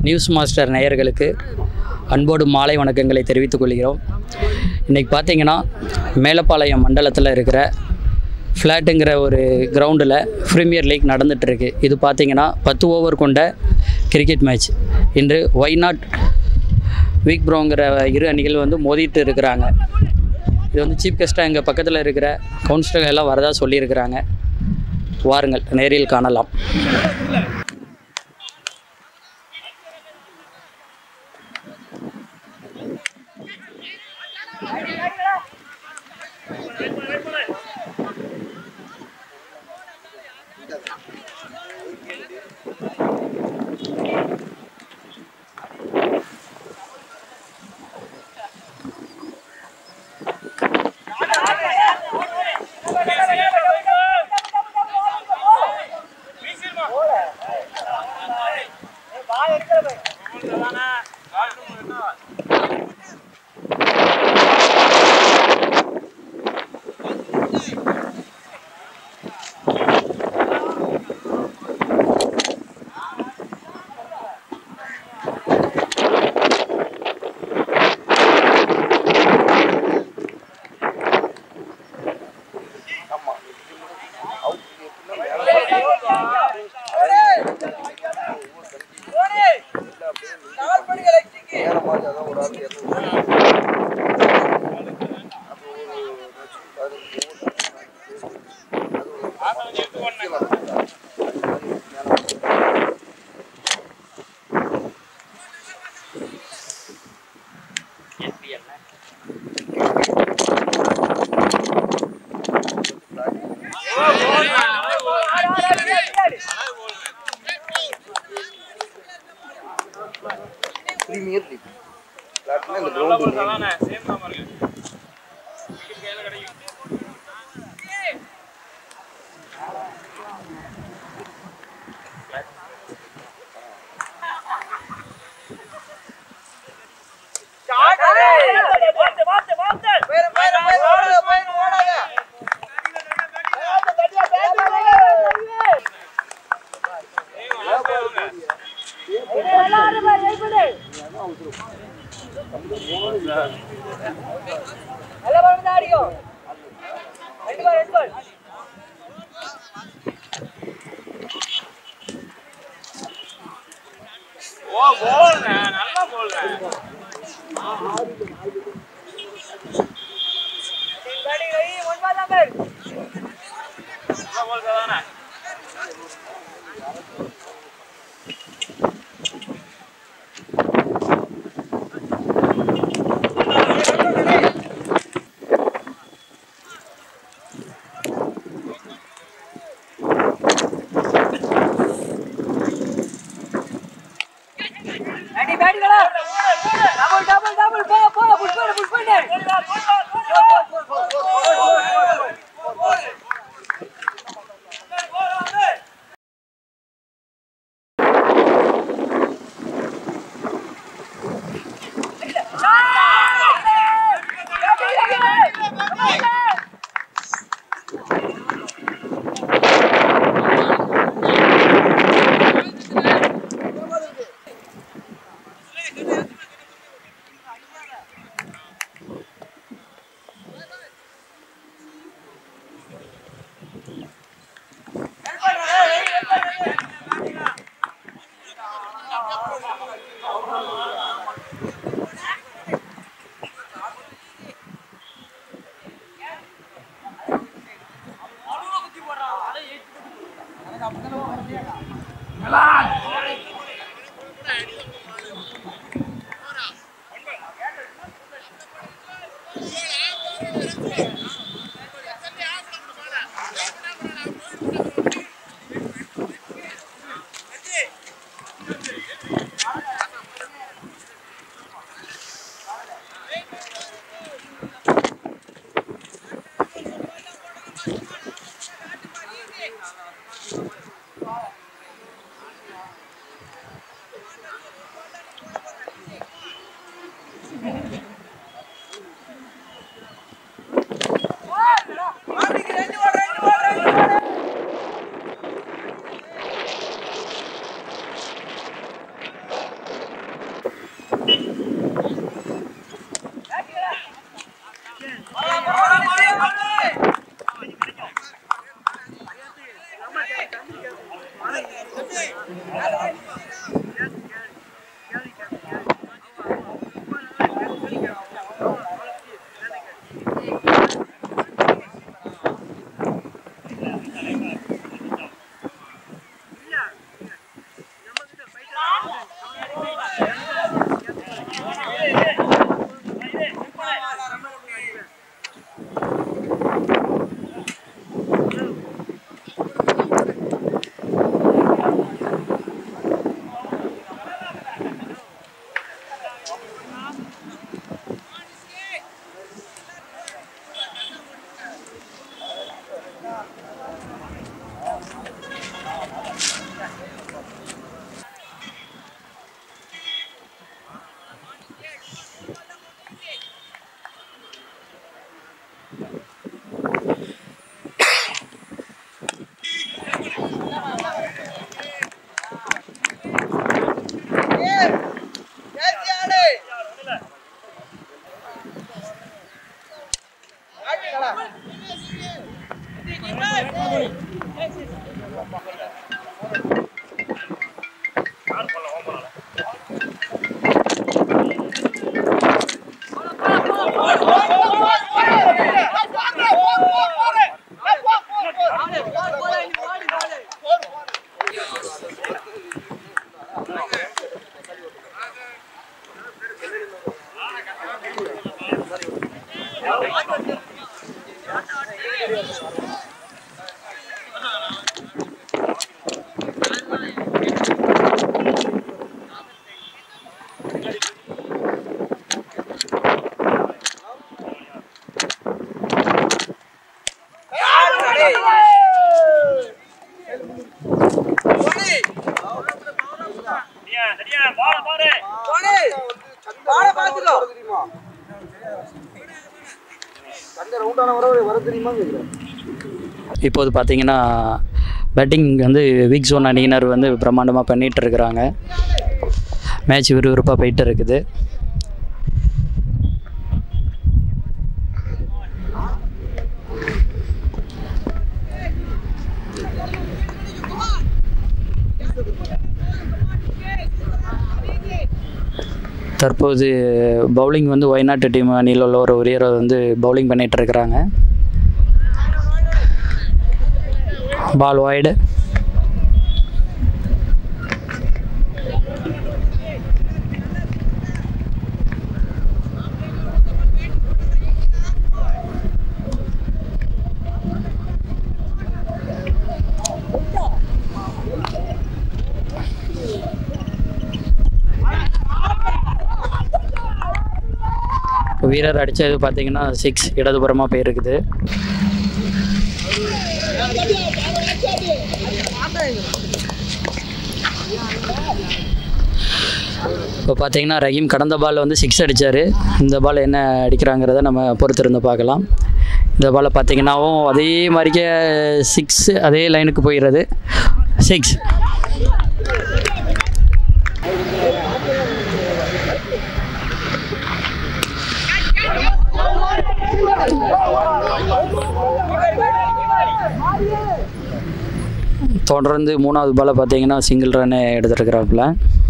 News master நேயர்களுக்கு அன்போடு மாலை வணக்கங்களை தெரிவித்துக் கொள்கிறோம் இன்றைக்கி பார்த்தீங்கன்னா மேலப்பாளையம் மண்டலத்தில் இருக்கிற ஃப்ளாட்டுங்கிற ஒரு கிரவுண்டில் ப்ரீமியர் லீக் நடந்துகிட்ருக்கு இது பார்த்தீங்கன்னா பத்து ஓவர் கொண்ட கிரிக்கெட் மேட்ச் இன்று ஒய் நாட் வீக் ப்ரோங்கிற இரு அணிகள் வந்து மோதிட்டு இருக்கிறாங்க இது வந்து சீஃப் கெஸ்ட்டாக எங்கள் பக்கத்தில் இருக்கிற கவுன்சிலர் எல்லாம் வரதா சொல்லியிருக்கிறாங்க வாருங்கள் நேரில் காணலாம் பிரீமியர் லீக் விளையாட்டுனா இந்த கிரவுண்டு ஓ போல்ண்ணே நல்லா போல்ண்ணே நல்லா போல் தானே சரியா சரியா பாரு பாரு சண்டை ரவுண்டான வர வர தெரியுமா கேட்குறேன் இப்போது பார்த்தீங்கன்னா பேட்டிங் வந்து வீக் ஜோன் அணியினர் வந்து பிரம்மாண்டமாக பண்ணிகிட்டு இருக்கிறாங்க மேட்ச் விறுவிறுப்பாக போயிட்டு இருக்குது தற்போது பவுலிங் வந்து ஒய்நாட்டு டீம் அணியில் உள்ள ஒரு வீரர் வந்து பவுலிங் பண்ணிகிட்டு இருக்கிறாங்க பால் வைடு வீரர் அடித்தது பார்த்தீங்கன்னா சிக்ஸ் இடதுபுறமாக போயிருக்குது இப்போ பார்த்தீங்கன்னா ரஹீம் கடந்த பால் வந்து சிக்ஸ் அடித்தார் இந்த பால் என்ன அடிக்கிறாங்கிறத நம்ம பொறுத்திருந்து பார்க்கலாம் இந்த பாலை பார்த்தீங்கன்னாவும் அதே மாதிரிக்கே சிக்ஸ் அதே லைனுக்கு போயிடுறது சிக்ஸ் தொடர்ந்து மூணாவது பாலை பார்த்தீங்கன்னா சிங்கிள் ரன்னு எடுத்துருக்கிறாப்புல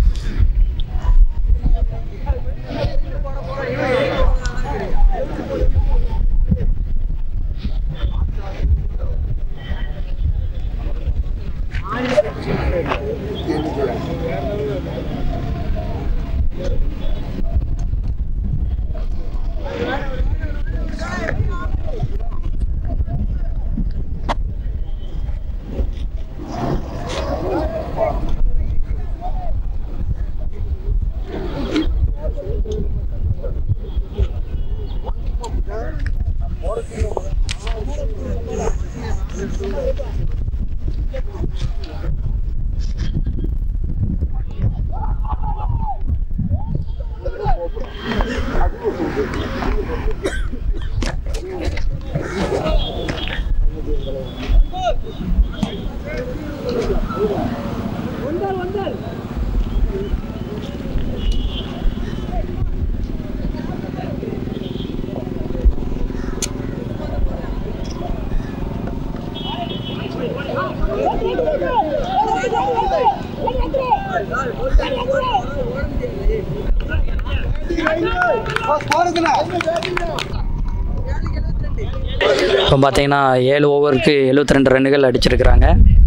இப்போ பார்த்தீங்கன்னா ஏழு ஓவருக்கு எழுபத்தி ரெண்டு ரன்னுகள் அடிச்சிருக்கிறாங்க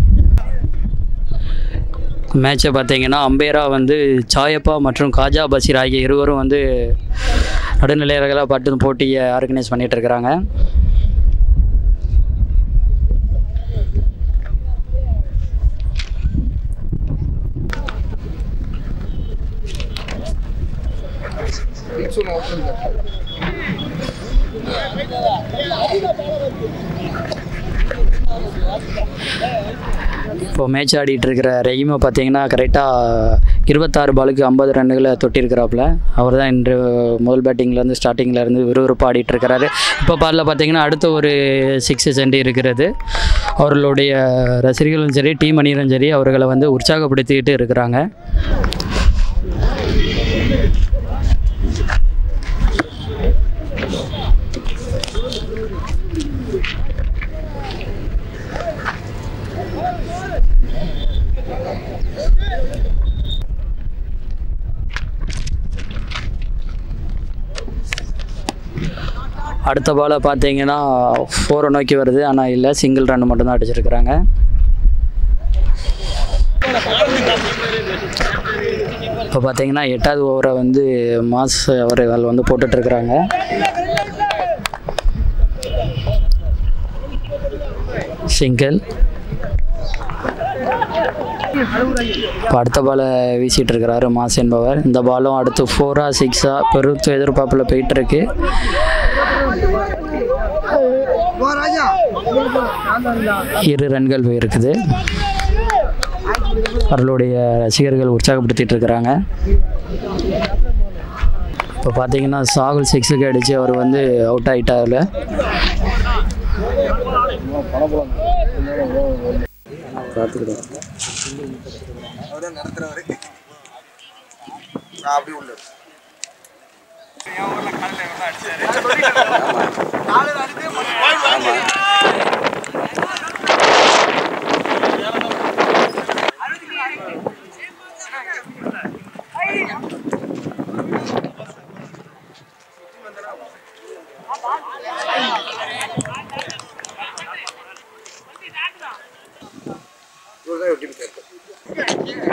மேட்சை பார்த்தீங்கன்னா அம்பேரா வந்து சாயப்பா மற்றும் காஜா பஷீர் ஆகிய இருவரும் வந்து நடுநிலையர்களாக பட்டு போட்டியை ஆர்கனைஸ் பண்ணிட்டு இருக்கிறாங்க பீச் ஒன்று ஓப்பன் இப்போ மேட்ச் ஆடிட்டு இருக்கிற ரஹீமை பார்த்தீங்கன்னா கரெக்டாக இருபத்தாறு பாலுக்கு ஐம்பது ரன்னுகளை தொட்டிருக்கிறாப்புல அவர் தான் இன்று முதல் பேட்டிங்லேருந்து ஸ்டார்டிங்லேருந்து விறுவிறுப்பாக ஆடிட்டு இருக்கிறாரு இப்போ பாலில் பார்த்தீங்கன்னா அடுத்த ஒரு சிக்ஸ் சென்டி இருக்கிறது அவர்களுடைய ரசிகர்களும் சரி டீம் அணியிலும் சரி அவர்களை வந்து உற்சாகப்படுத்திக்கிட்டு இருக்கிறாங்க அடுத்த பாலை பார்த்தீங்கன்னா ஃபோரை நோக்கி வருது ஆனால் இல்லை சிங்கிள் ரன் மட்டும்தான் அடிச்சிருக்கிறாங்க இப்போ பார்த்தீங்கன்னா எட்டாவது ஓவரை வந்து மாஸ் அவர்கள் வந்து போட்டுட்ருக்குறாங்க சிங்கிள் இப்போ அடுத்த பாலை வீசிட்டு இருக்கிறாரு மாஸ் என்பவர் இந்த பாலும் அடுத்து ஃபோரா சிக்ஸா பெருத்து எதிர்பார்ப்பில் போயிட்டு இருக்கு வா ராஜா இரு ரன்கள் போயிருக்குது அவர்களுடைய ரசிகர்கள் உற்சாகப்படுத்திட்டு இருக்கிறாங்க இப்போ பார்த்தீங்கன்னா சாகுல் சிக்ஸுக்கு அடித்து அவர் வந்து அவுட் ஆகிட்டாரு அவர்தான் நடத்துறவரு நான் அப்படி உள்ள இவர்தான் எப்படி கேட்க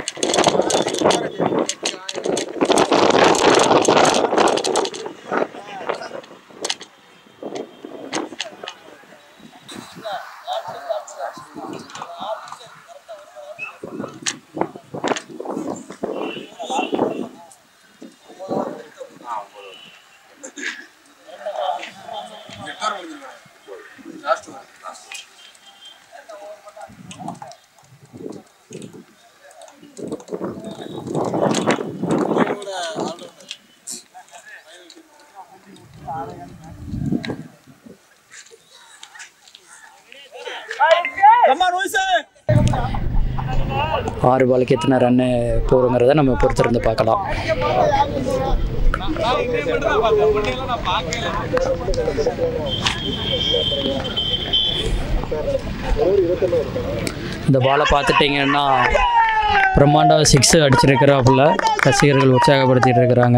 ஆறு பாலுக்கு எத்தனை ரன்னு போகிறோங்கிறத நம்ம பொறுத்திருந்து பார்க்கலாம் இந்த பாலை பார்த்துட்டிங்கன்னா பிரம்மாண்ட சிக்ஸு அடிச்சிருக்கிறாப்புல ரசிகர்கள் உற்சாகப்படுத்திட்டு இருக்கிறாங்க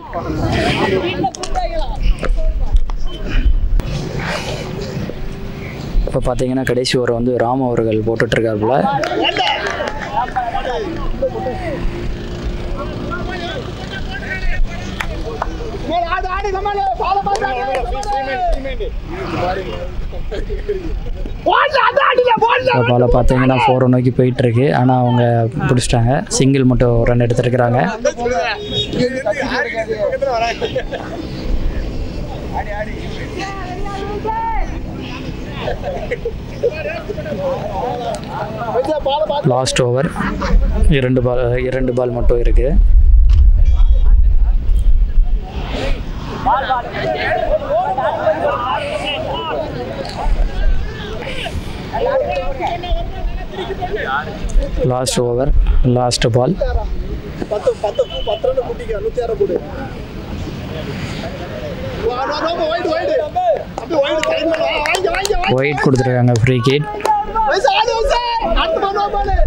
இப்போ பார்த்தீங்கன்னா கடைசி ஓவர் வந்து ராம் அவர்கள் போட்டுட்ருக்காப்புல இந்த பாலை பார்த்தீங்கன்னா ஃபோரை நோக்கி போயிட்டுருக்கு ஆனால் அவங்க பிடிச்சிட்டாங்க சிங்கிள் மட்டும் ரன் எடுத்துருக்குறாங்க லாஸ்ட் ஓவர் இரண்டு பால் இரண்டு பால் மட்டும் இருக்குது லாஸ்ட் ஓவர் லாஸ்ட் பால் பத்து பத்து பத்து ரன் குட்டிக்கு நூத்தி ஆறு போடு வைடு வைடு அப்படி வைடு டைம் வாங்க வாங்க வாங்க ஒயிட் கொடுத்துருக்காங்க ஃப்ரீ கிட் வயசு ஆடு வயசு அடுத்து பண்ணுவா பாலு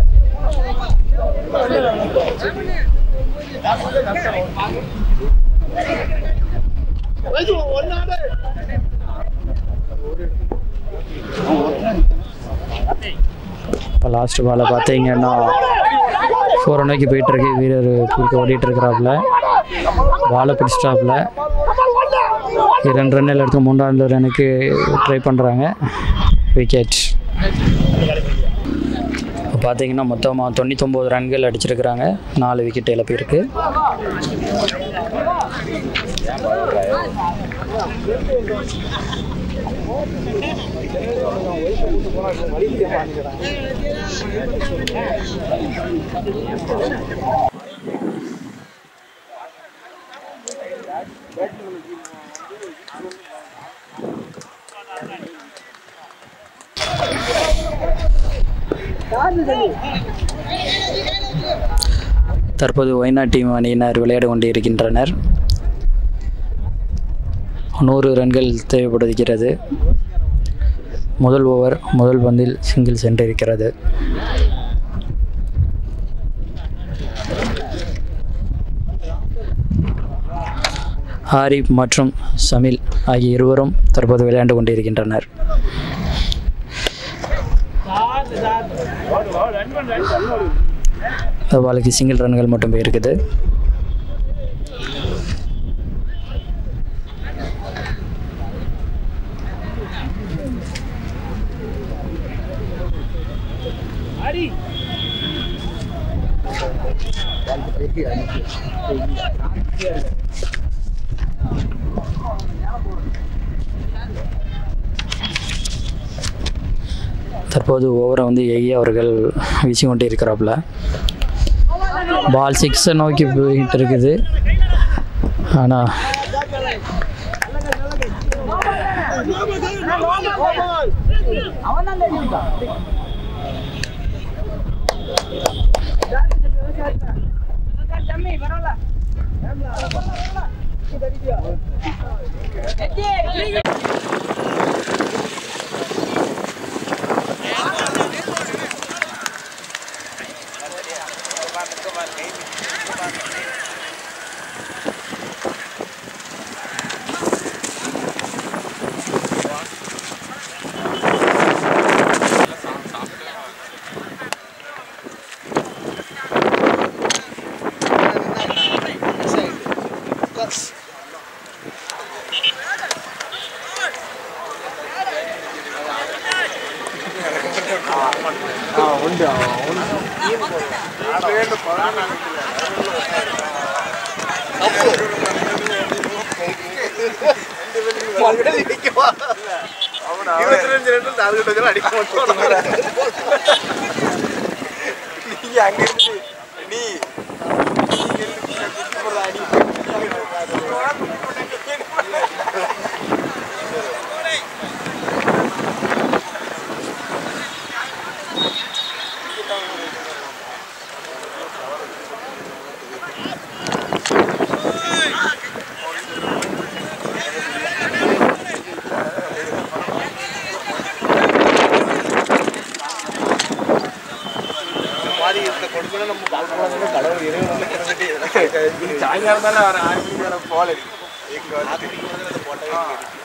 வயசு ஒன்னாடு இப்போ லாஸ்ட் பாலை பார்த்தீங்கன்னா ஃபோர் நோக்கி போயிட்டுருக்கு வீரர் குறுக்க ஓடிட்டு இருக்கிறாப்புல பாலை பிடிச்சிட்டாப்புல இரண்டு ரன்னில் எடுத்து மூன்றாவது ரனுக்கு ட்ரை பண்ணுறாங்க விக்கெட் இப்போ பார்த்தீங்கன்னா மொத்தமாக தொண்ணூத்தொம்பது ரன்கள் அடிச்சிருக்கிறாங்க நாலு விக்கெட் இழப்பிருக்கு தற்போது ஒய்நாட் டீம் அணியினர் விளையாடி கொண்டிருக்கின்றனர் நூறு ரன்கள் தேவைப்படுகிறது முதல் ஓவர் முதல் பந்தில் சிங்கிள் சென்றிருக்கிறது ஹாரிப் மற்றும் சமில் ஆகிய இருவரும் தற்போது விளையாண்டு கொண்டிருக்கின்றனர் பாலுக்கு சிங்கிள் ரன்கள் மட்டும் போயிருக்குது தற்போது ஓவரை வந்து எய்ய அவர்கள் வீசி கொண்டே இருக்கிறாப்புல பால் சிக்ஸை நோக்கி போயிட்டு இருக்குது ஆனால் இருபத்தி ரெண்டு ரெண்டு டார்கெட் அடிக்க மாட்டோம் நீங்க அங்க இருந்து நீ பாதி இருந்த கொடுக்கணும் நம்ம கால் போனதுன்னு கடவுள் இறைவன் கிடந்துட்டு சாயங்காலம் தானே வர ஆறு மணிக்கு வர போல இங்க வந்து போட்டே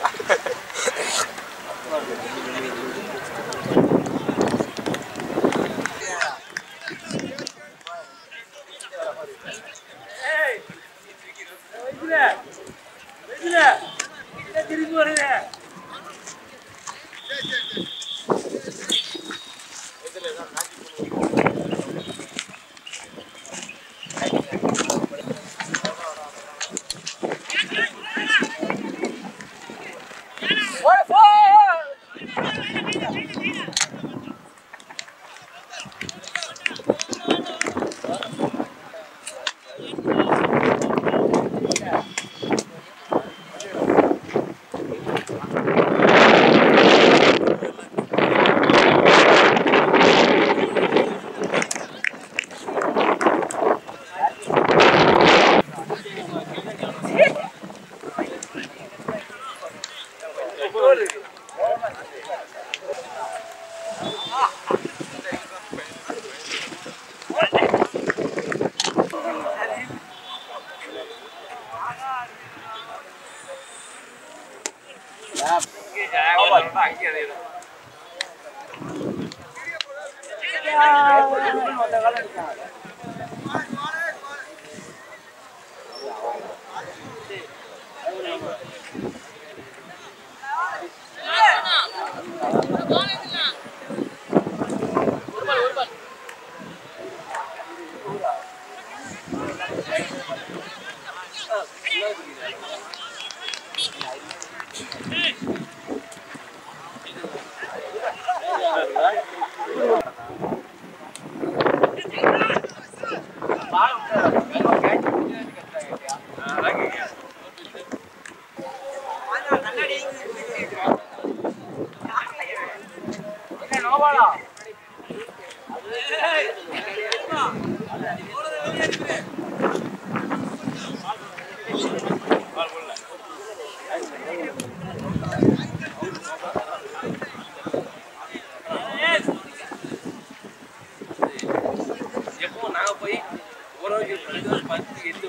எப்போ நாங்க போய் ஒரு ஒரு பத்து எட்டு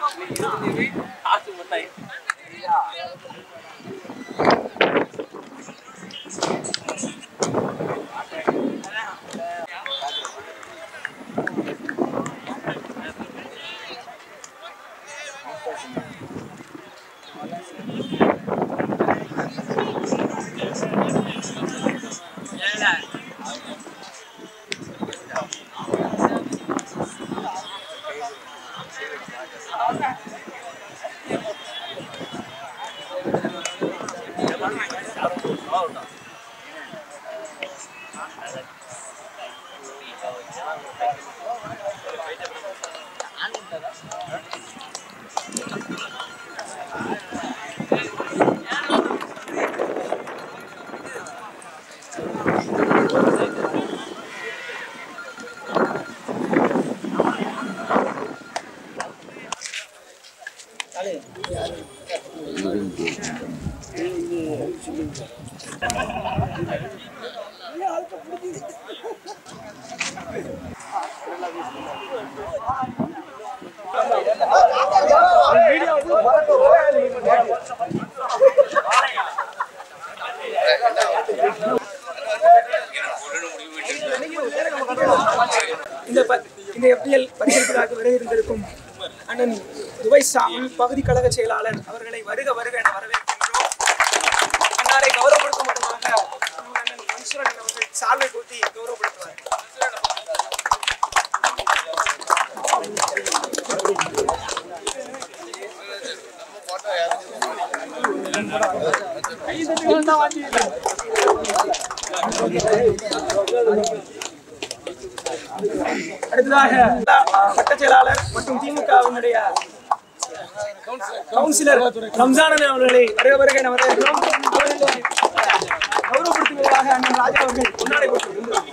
இருபது காசு மட்டும் இந்த ப- இந்த எஃப்டிஎல் பரிசீலிப்பதாக வருகின்றிருக்கும் அண்ணன் துபாய் சாமி பகுதி கழக செயலாளர் அவர்களை வருக வருக என வரவேற்கின்றோம் அன்னாரை கௌரவப்படுத்தும் விதமாக நம்ம அண்ணன் மன்சூரன் அவர்கள் சால்வை கூட்டி கௌரவப்படுத்துவார் அடுத்ததாக வட்ட செயலாளர் மற்றும் திமுகவினுடைய கவுன்சிலர் ரம்ஜானன் அவர்களை வருக வருக என வரவேற்கிறோம் அவர்களை கௌரவப்படுத்துவதாக அண்ணன் ராஜா அவர்கள் கொண்டாடை போட்டிருக்கின்றோம்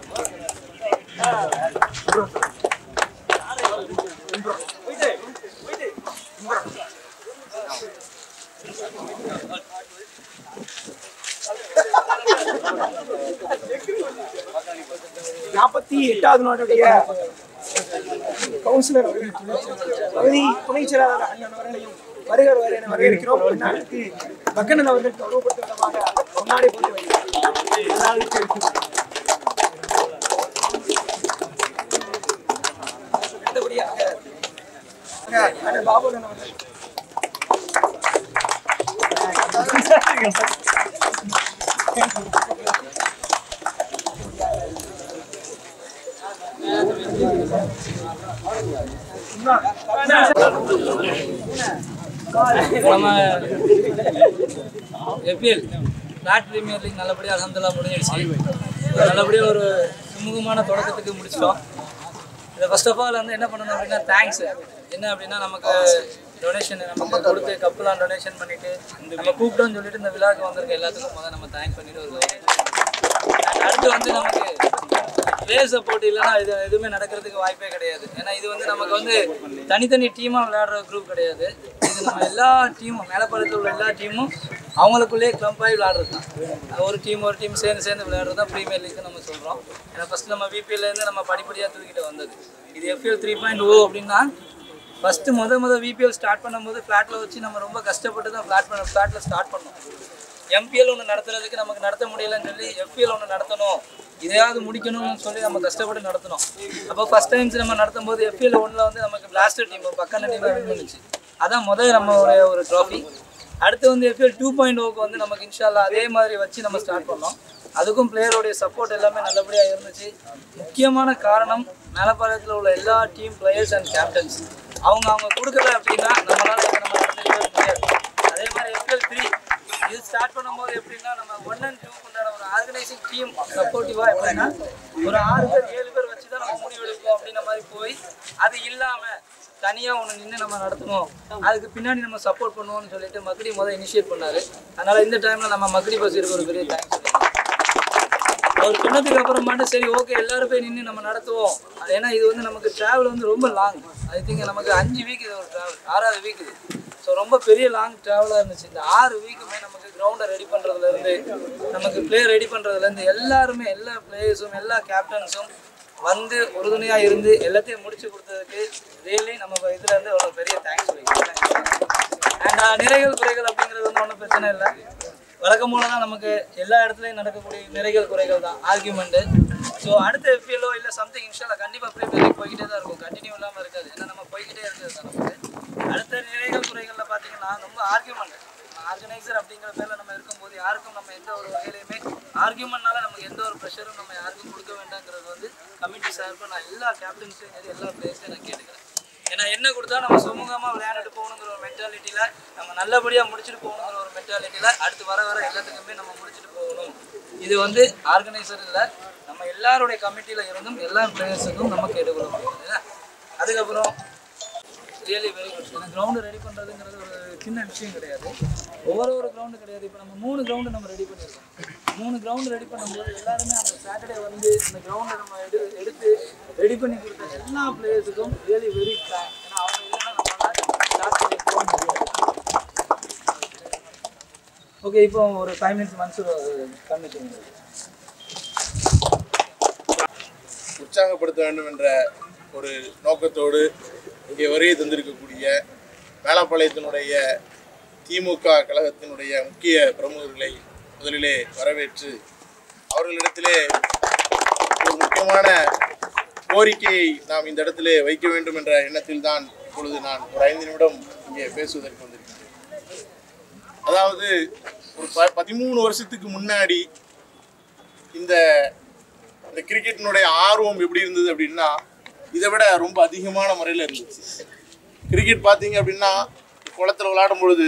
நாற்பத்தி எட்டாவது நாட்டுடைய கவுன்சிலர் அவர்கள் பகுதி துணை செயலாளர் அண்ணன் அவர்களையும் வருக வருக என வரவேற்கிறோம் அண்ணனுக்கு பக்கனன் அவர்கள் கௌரவப்படுத்தும் விதமாக கொண்டாடி போட்டு வருகிறார் அடுத்தபடியாக அண்ணன் பாபுடன் அவர்கள் நம்ம எப்பிஎல் பிளாட் பிரீமியர் லீக் நல்லபடியாக அலமதுல்லா முடிஞ்சிடுச்சு நல்லபடியாக ஒரு சுமூகமான தொடக்கத்துக்கு முடிச்சிட்டோம் இதை ஃபர்ஸ்ட் ஆஃப் ஆல் வந்து என்ன பண்ணணும் அப்படின்னா தேங்க்ஸ் என்ன அப்படின்னா நமக்கு டொனேஷன் நமக்கு கொடுத்து கப்புலாம் டொனேஷன் பண்ணிட்டு நம்ம கூப்பிட்டோம்னு சொல்லிட்டு இந்த விழாவுக்கு வந்திருக்க எல்லாத்துக்கும் முதல்ல நம்ம தேங்க் பண்ணிட்டு ஒரு And அடுத்து வந்து நமக்கு பிளேயர் சப்போர்ட் இல்லைன்னா இது எதுவுமே நடக்கிறதுக்கு வாய்ப்பே கிடையாது ஏன்னா இது வந்து நமக்கு வந்து தனித்தனி டீமாக விளையாடுற குரூப் கிடையாது இது நம்ம எல்லா டீமும் மேலப்படத்தில் உள்ள எல்லா டீமும் அவங்களுக்குள்ளேயே கிளம்ப் ஆகி விளையாடுறது தான் ஒரு டீம் ஒரு டீம் சேர்ந்து சேர்ந்து விளையாடுறது தான் ப்ரீமியர் லீக் நம்ம சொல்கிறோம் ஏன்னா ஃபஸ்ட் நம்ம VPL ல இருந்து நம்ம படிப்படியாக தூக்கிட்டு வந்தது இது எஃப்எல் த்ரீ பாயிண்ட் ஓ அப்படின்னா ஃபஸ்ட்டு முத முத விபிஎல் ஸ்டார்ட் பண்ணும்போது ஃப்ளாட்டில் வச்சு நம்ம ரொம்ப கஷ்டப்பட்டு தான் ஃப்ளாட் பண்ண ஃப்ளாட்டில் ஸ்டார்ட் பண்ணோம் எம்பிஎல் ஒன்று நடத்துறதுக்கு நமக்கு நடத்த முடியலன்னு சொல்லி எஃபிஎல் ஒன்று நடத்தணும் இதையாவது முடிக்கணும்னு சொல்லி நம்ம கஷ்டப்பட்டு நடத்தினோம் அப்போ ஃபஸ்ட் டைம்ஸ் நம்ம நடத்தும் போது எஃபிஎல் ஒன்றில் வந்து நமக்கு பிளாஸ்டர் டீம் பக்கம் டீம் வின் பண்ணுச்சு அதான் முதல் நம்மளுடைய ஒரு ட்ராஃபி அடுத்து வந்து எஃபிஎல் டூ பாயிண்ட் ஓக்கு வந்து நமக்கு இன்ஷால்லா அதே மாதிரி வச்சு நம்ம ஸ்டார்ட் பண்ணோம் அதுக்கும் பிளேயருடைய சப்போர்ட் எல்லாமே நல்லபடியாக இருந்துச்சு முக்கியமான காரணம் மேலப்பாளையத்தில் உள்ள எல்லா டீம் பிளேயர்ஸ் அண்ட் கேப்டன்ஸ் அவங்க அவங்க கொடுக்கல அப்படின்னா நம்மளால இதை நம்ம நடத்திக்கவே முடியாது அதே மாதிரி எஃப்எல் த்ரீ இது ஸ்டார்ட் பண்ணும்போது எப்படின்னா நம்ம ஒன் அண்ட் டூ உண்டான ஒரு ஆர்கனைசிங் டீம் சப்போர்ட்டிவாக எப்படின்னா ஒரு ஆறு பேர் ஏழு பேர் வச்சு தான் நம்ம முடிவெடுப்போம் அப்படின்ற மாதிரி போய் அது இல்லாமல் தனியாக ஒன்று நின்று நம்ம நடத்தணும் அதுக்கு பின்னாடி நம்ம சப்போர்ட் பண்ணுவோம்னு சொல்லிட்டு மக்டி முதல் இனிஷியேட் பண்ணாரு அதனால இந்த டைமில் நம்ம மக்டி பசீருக்கு ஒரு பெரிய தேங்க்ஸ் அவர் சொன்னதுக்கு அப்புறமாட்டு சரி ஓகே எல்லாரும் போய் நின்று நம்ம நடத்துவோம் அது ஏன்னா இது வந்து நமக்கு டிராவல் வந்து ரொம்ப லாங் ஐ திங்க் நமக்கு அஞ்சு வீக் இது ஒரு டிராவல் ஆறாவது வீக் இது ஸோ ரொம்ப பெரிய லாங் ட்ராவலாக இருந்துச்சு இந்த ஆறு வீக்குமே நமக்கு கிரவுண்டை ரெடி பண்ணுறதுலேருந்து நமக்கு பிளேயர் ரெடி பண்ணுறதுலேருந்து எல்லாருமே எல்லா பிளேயர்ஸும் எல்லா கேப்டன்ஸும் வந்து உறுதுணையாக இருந்து எல்லாத்தையும் முடிச்சு கொடுத்ததுக்கு ரியலி நம்ம இதில் இருந்து அவ்வளோ பெரிய தேங்க்ஸ் சொல்லிக்கிறேன் அண்ட் நிறைகள் குறைகள் அப்படிங்கிறது வந்து ஒன்றும் பிரச்சனை இல்லை வழக்கம் போல தான் நமக்கு எல்லா இடத்துலையும் நடக்கக்கூடிய நிறைகள் குறைகள் தான் ஆர்கியூமெண்ட்டு ஸோ அடுத்த எஃபிஎலோ இல்லை சம்திங் இன்ஷால்லா கண்டிப்பாக ப்ரீமியர் லீக் போய்கிட்டே தான் இருக்கும் கண்டினியூ இல்லாமல் இருக்காது ஏன்னா நம்ம போய்கிட்டே இருக்கிறது தான் நமக்கு அடுத்த நிறைகள் குறைகளில் பார்த்தீங்கன்னா ரொம்ப ஆர்கியூமெண்ட் ஆர்கனைசர் அப்படிங்கிற பேரில் நம்ம இருக்கும்போது யாருக்கும் நம்ம எந்த ஒரு வகையிலையுமே ஆர்கியூமெண்ட்னால நமக்கு எந்த ஒரு ப்ரெஷரும் நம்ம யாருக்கும் கொடுக்க வேண்டாங்கிறது வந்து கமிட்டி சார்பாக நான் எல்லா கேப்டன்ஸையும் சரி எல்லா பிளேயர்ஸையும் நான் கேட்டுக்கிறேன் ஏன்னா என்ன கொடுத்தா நம்ம சுமூகமாக விளையாண்டுட்டு போகணுங்கிற ஒரு மென்டாலிட்டியில் நம்ம நல்லபடியாக முடிச்சுட்டு போகணுங்கிற ஒரு மென்டாலிட்டியில் அடுத்து வர வர எல்லாத்துக்குமே நம்ம முடிச்சுட்டு போகணும் இது வந்து ஆர்கனைசர் இல்லை நம்ம எல்லாருடைய கமிட்டியில் இருந்தும் எல்லா பிளேயர்ஸுக்கும் நம்ம கேட்டுக்கொள்ள முடியும் அதுக்கப்புறம் ரியலி வெரி குட் ஏன்னா கிரவுண்டு ரெடி பண்ணுறதுங்கிறது ஒரு சின்ன விஷயம் கிடையாது ஒவ்வொரு ஒரு கிரவுண்டு கிடையாது இப்போ நம்ம மூணு கிரவுண்டு நம்ம ரெடி பண்ணியிருக்கோம் மூணு கிரவுண்டு ரெடி பண்ணும்போது எல்லாருமே அந்த சாட்டர்டே வந்து இந்த கிரவுண்டை நம்ம எடு எடுத்து ரெடி பண்ணி கொடுத்த எல்லா பிளேயர்ஸுக்கும் ரியலி வெரி தேங்க் ஏன்னா அவங்க இல்லைன்னா நம்மளால ஸ்டார்ட் பண்ணி போக முடியாது ஓகே இப்போ ஒரு ஃபைவ் மினிட்ஸ் மன்சூர் கண்டிப்பாக உற்சாகப்படுத்த வேண்டும் என்ற ஒரு நோக்கத்தோடு இங்கே வருகை தந்திருக்கக்கூடிய மேலப்பாளையத்தினுடைய திமுக கழகத்தினுடைய முக்கிய பிரமுகர்களை முதலிலே வரவேற்று அவர்களிடத்திலே ஒரு முக்கியமான கோரிக்கையை நாம் இந்த இடத்திலே வைக்க வேண்டும் என்ற எண்ணத்தில் தான் இப்பொழுது நான் ஒரு ஐந்து நிமிடம் இங்கே பேசுவதற்கு வந்திருக்கிறேன் அதாவது ஒரு ப பதிமூணு வருஷத்துக்கு முன்னாடி இந்த இந்த கிரிக்கெட்டினுடைய ஆர்வம் எப்படி இருந்தது அப்படின்னா இதை விட ரொம்ப அதிகமான முறையில் இருந்துச்சு கிரிக்கெட் பார்த்தீங்க அப்படின்னா குளத்துல விளையாடும் பொழுது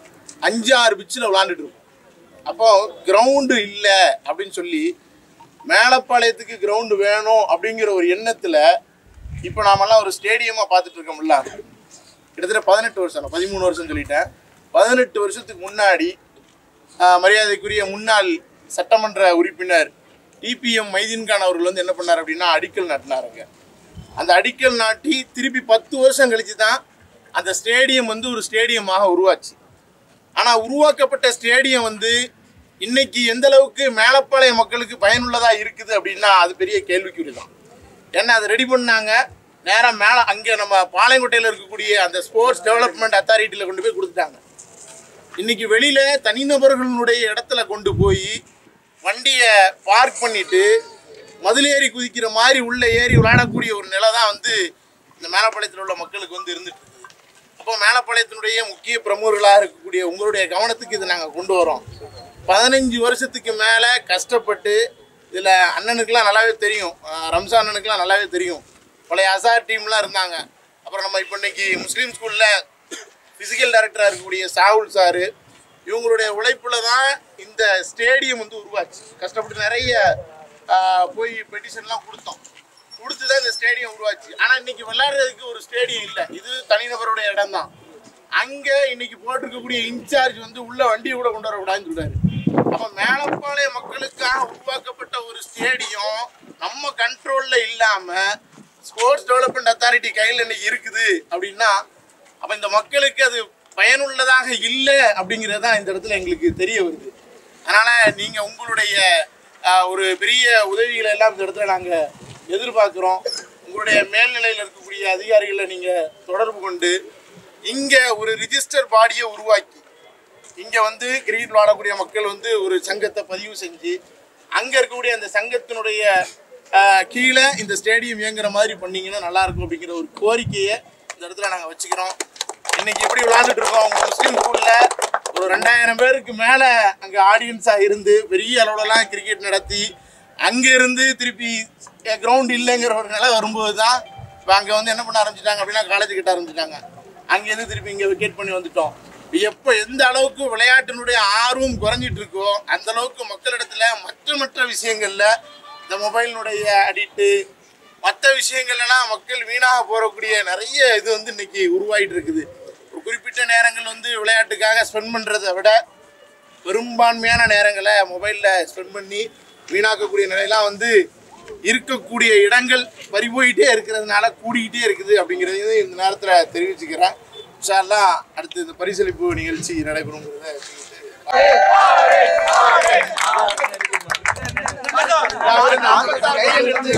அஞ்சு ஆறு பிச்சில் விளாண்டுட்டு இருப்போம் அப்போ கிரவுண்டு இல்லை அப்படின்னு சொல்லி மேலப்பாளையத்துக்கு கிரவுண்டு வேணும் அப்படிங்கிற ஒரு எண்ணத்தில் இப்போ நாமெல்லாம் ஒரு ஸ்டேடியமாக பார்த்துட்டு இருக்கோம்ல கிட்டத்தட்ட பதினெட்டு வருஷம் பதிமூணு வருஷம் சொல்லிட்டேன் பதினெட்டு வருஷத்துக்கு முன்னாடி ஆஹ், மரியாதைக்குரிய முன்னாள் சட்டமன்ற உறுப்பினர் டிபிஎம் மைதீன்கான் அவர்கள் வந்து என்ன பண்ணார் அப்படின்னா அடிக்கல் நாட்டினாருங்க அந்த அடிக்கல் நாட்டி திருப்பி பத்து வருஷம் கழிச்சு தான் அந்த ஸ்டேடியம் வந்து ஒரு ஸ்டேடியமாக உருவாச்சு ஆனால் உருவாக்கப்பட்ட ஸ்டேடியம் வந்து இன்னைக்கு எந்த அளவுக்கு மேலப்பாளைய மக்களுக்கு பயனுள்ளதா இருக்குது அப்படின்னா அது பெரிய கேள்விக்குறி தான் ஏன்னா அதை ரெடி பண்ணாங்க நேராக மேலே அங்கே நம்ம பாளையங்கோட்டையில் இருக்கக்கூடிய அந்த ஸ்போர்ட்ஸ் டெவலப்மெண்ட் அத்தாரிட்டியில் கொண்டு போய் கொடுத்துட்டாங்க இன்னைக்கு வெளியில தனிநபர்களுடைய இடத்துல கொண்டு போய் வண்டியை பார்க் பண்ணிட்டு மதிலேறி குதிக்கிற மாதிரி உள்ள ஏறி விளையாடக்கூடிய ஒரு நிலை தான் வந்து இந்த மேலப்பாளையத்தில் உள்ள மக்களுக்கு வந்து இருந்துட்டு இருக்குது அப்போ மேலப்பாளையத்தினுடைய முக்கிய பிரமுகர்களாக இருக்கக்கூடிய உங்களுடைய கவனத்துக்கு இதை நாங்கள் கொண்டு வரோம் பதினஞ்சு வருஷத்துக்கு மேலே கஷ்டப்பட்டு இதில் அண்ணனுக்கெல்லாம் நல்லாவே தெரியும் அஹ் ரம்ஜான் அண்ணனுக்கெல்லாம் நல்லாவே தெரியும் பழைய அசார் டீம்லாம் இருந்தாங்க அப்புறம் நம்ம இப்போ இன்னைக்கு முஸ்லீம் ஸ்கூலில் ஃபிசிக்கல் டைரக்டராக இருக்கக்கூடிய சாகுல் சாரு இவங்களுடைய உழைப்பில் தான் இந்த ஸ்டேடியம் வந்து உருவாச்சு கஷ்டப்பட்டு நிறைய ஆஹ், போய் பெட்டிஷன்லாம் கொடுத்தோம் கொடுத்து தான் இந்த ஸ்டேடியம் உருவாச்சு ஆனால் இன்னைக்கு விளையாடுறதுக்கு ஒரு ஸ்டேடியம் இல்லை இது தனிநபருடைய இடம் தான் அங்கே இன்னைக்கு போட்டிருக்கக்கூடிய இன்சார்ஜ் வந்து உள்ள வண்டியை கூட கொண்டு வரக்கூடாதுன்னு சொல்றாரு அப்போ மேலப்பாளைய மக்களுக்காக உருவாக்கப்பட்ட ஒரு ஸ்டேடியம் நம்ம கண்ட்ரோலில் இல்லாமல் ஸ்போர்ட்ஸ் டெவலப்மெண்ட் அத்தாரிட்டி கையில் இன்னைக்கு இருக்குது அப்படின்னா அப்போ இந்த மக்களுக்கு அது பயனுள்ளதாக இல்லை அப்படிங்கிறது தான் இந்த இடத்துல எங்களுக்கு தெரிய வருது அதனால் நீங்கள் உங்களுடைய ஆஹ், ஒரு பெரிய உதவிகளை எல்லாம் இந்த இடத்துல நாங்கள் எதிர்பார்க்குறோம் உங்களுடைய மேல்நிலையில் இருக்கக்கூடிய அதிகாரிகளை நீங்கள் தொடர்பு கொண்டு இங்கே ஒரு ரிஜிஸ்டர் பாடியை உருவாக்கி இங்கே வந்து கிரிக்கெட் விளையாடக்கூடிய மக்கள் வந்து ஒரு சங்கத்தை பதிவு செஞ்சு அங்கே இருக்கக்கூடிய அந்த சங்கத்தினுடைய ஆஹ், கீழே இந்த ஸ்டேடியம் இயங்குற மாதிரி பண்ணீங்கன்னா நல்லா இருக்கும் அப்படிங்கிற ஒரு கோரிக்கையை இந்த இடத்துல நாங்கள் வச்சுக்கிறோம் இன்னைக்கு எப்படி விளையாண்டுட்டு இருக்கோம் உங்க முஸ்லீம் ஸ்கூல்ல ஒரு ரெண்டாயிரம் பேருக்கு மேல அங்க ஆடியன்ஸா இருந்து பெரிய அளவுலலாம் கிரிக்கெட் நடத்தி அங்க இருந்து திருப்பி கிரவுண்ட் இல்லைங்கிற ஒரு நிலை வரும்போது தான் இப்போ அங்கே வந்து என்ன பண்ண ஆரம்பிச்சிட்டாங்க அப்படின்னா காலேஜ் கிட்ட ஆரம்பிச்சிட்டாங்க அங்கேருந்து திருப்பி இங்கே விக்கெட் பண்ணி வந்துட்டோம் எப்போ எந்த அளவுக்கு விளையாட்டினுடைய ஆர்வம் குறைஞ்சிட்டு இருக்கோ அந்த அளவுக்கு மக்களிடத்துல மற்ற மற்ற விஷயங்கள்ல இந்த மொபைலினுடைய அடிக்ட்டு மற்ற விஷயங்கள்லாம் மக்கள் வீணாக போகக்கூடிய நிறைய இது வந்து இன்னைக்கு உருவாயிட்டு இருக்குது ஒரு குறிப்பிட்ட நேரங்கள் வந்து விளையாட்டுக்காக ஸ்பெண்ட் பண்ணுறதை விட பெரும்பான்மையான நேரங்களை மொபைலில் ஸ்பெண்ட் பண்ணி வீணாக்கக்கூடிய நிலையெல்லாம் வந்து இருக்கக்கூடிய இடங்கள் பறிபோயிட்டே இருக்கிறதுனால கூடிக்கிட்டே இருக்குது அப்படிங்கிறது இந்த நேரத்தில் தெரிவிச்சுக்கிறேன் இன்ஷால்லாம் அடுத்து இந்த பரிசளிப்பு நிகழ்ச்சி நடைபெறுங்கிறத தெரிவித்து அவரு நாற்பத்தாறு கையில் எடுத்து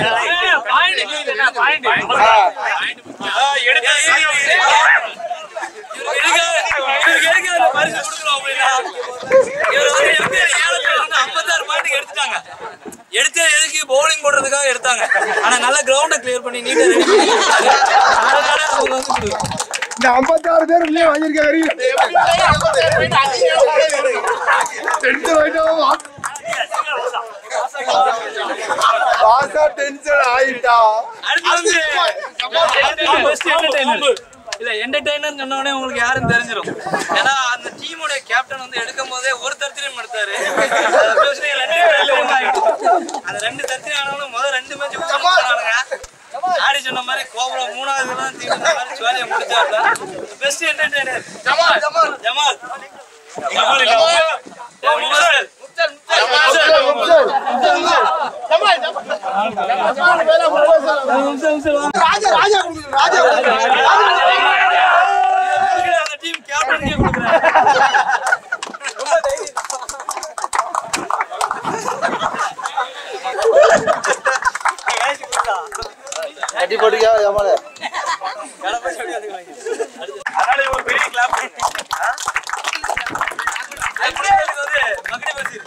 எடுத்து எதுக்கு பவுலிங் போடுறதுக்காக எடுத்தாங்க ஆனா நல்ல கிரவுண்ட கிளியர் பண்ணி நீட்டா ரெடி அதனால அவங்க வந்து இந்த ஐம்பத்தாறு பேர் உள்ளே வாங்கியிருக்காரு டென்ஷன் ஆயிட்டோம் பாசா டென்ஷன் ஆயிட்டா அடுத்து வந்து பெஸ்ட் என்டர்டைனர் இல்ல என்டர்டைனர் சொன்ன உடனே உங்களுக்கு யாரும் தெரிஞ்சிடும் ஏன்னா அந்த டீமோட கேப்டன் வந்து எடுக்கும் போதே ஒரு தர்த்திரியம் எடுத்தாரு அது பேசுனா ரெண்டு தர்த்திரியம் ஆயிடுச்சு. அந்த ரெண்டு தர்த்திரியம் ஆனவங்களும் முதல் ரெண்டு மேட்ச் உட்காந்துங்க ஆடி சொன்ன மாதிரி கோபுரம் மூணாவது தான் தீர்ந்த மாதிரி ஜோலியா முடிச்சாப்ல பெஸ்ட் என்டர்டைனர் ஜமால் ஜமால் ஜமால் ஜமால் இல்ல முகல் அந்த டீம் கேப்டனுக்கே கொடுக்குறாரு கட்டி போட்டுக்கியா ஏமால அதனால ஒரு பெரிய கிளாப் அப்படியே இது வந்து மகடி பசீர்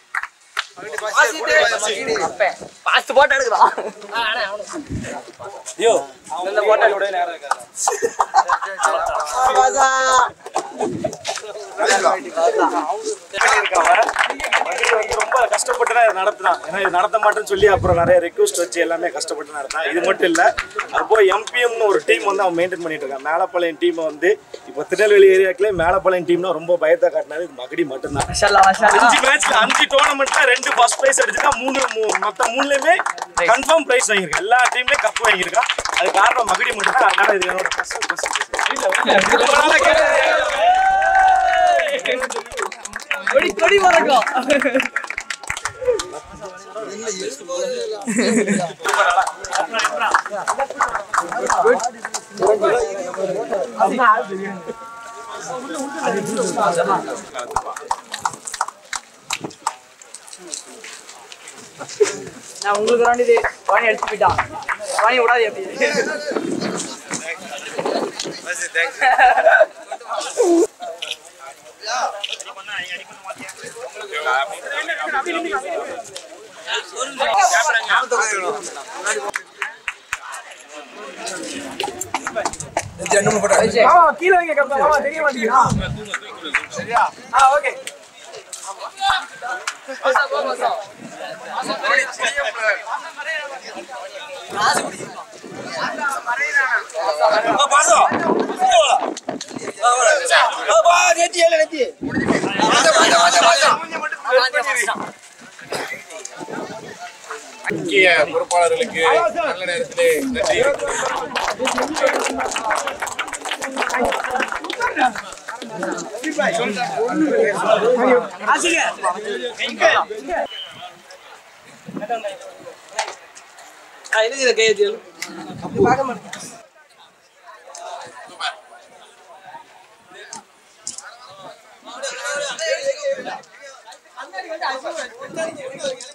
ரொம்ப கஷ்டப்பட்டு தான் இதை நடத்தினான் ஏன்னா இது நடத்த மாட்டேன்னு சொல்லி அப்புறம் நிறைய ரெக்வஸ்ட் வச்சு எல்லாமே கஷ்டப்பட்டு நடத்தான் இது மட்டும் இல்லை அது போய் எம்பிஎம்னு ஒரு டீம் வந்து அவன் மெயின்டைன் பண்ணிட்டு இருக்கான் மேலப்பாளையம் டீமை வந்து இப்போ திருநெல்வேலி ஏரியாக்குள்ளே மேலப்பாளையம் டீம்னா ரொம்ப பயத்தை காட்டினது இது மகடி மட்டும்தான் அஞ்சு மேட்ச்ல அஞ்சு டோர்னமெண்ட்ல ரெண்டு ஃபர்ஸ்ட் பிரைஸ் அடிச்சிருக்கான் மூணு மூ- மொத்த மூணுலயுமே கன்ஃபார்ம் பிரைஸ் வாங்கியிருக்கான் எல்லா டீம்லயும் கப் வாங்கியிருக்கான் அது காரணம் மகடி மட்டும் தான் அதனால இது என்னோட ஸ்பெஷல் கொடி கொடி மறக்கும் நான் உங்களுக்கு வேண்டி இது வாணி அடிச்சு போயிட்டான் வாணி விடாது எப்படி ஆமா கீழே வைங்க கப்பா ஆமா தெரிய மாட்டீங்களா ஆ ஓகே முக்கிய பொறுப்பாளர்களுக்கு நல்ல நேரத்திலே நன்றி எழுதி கையெழுத்து அந்த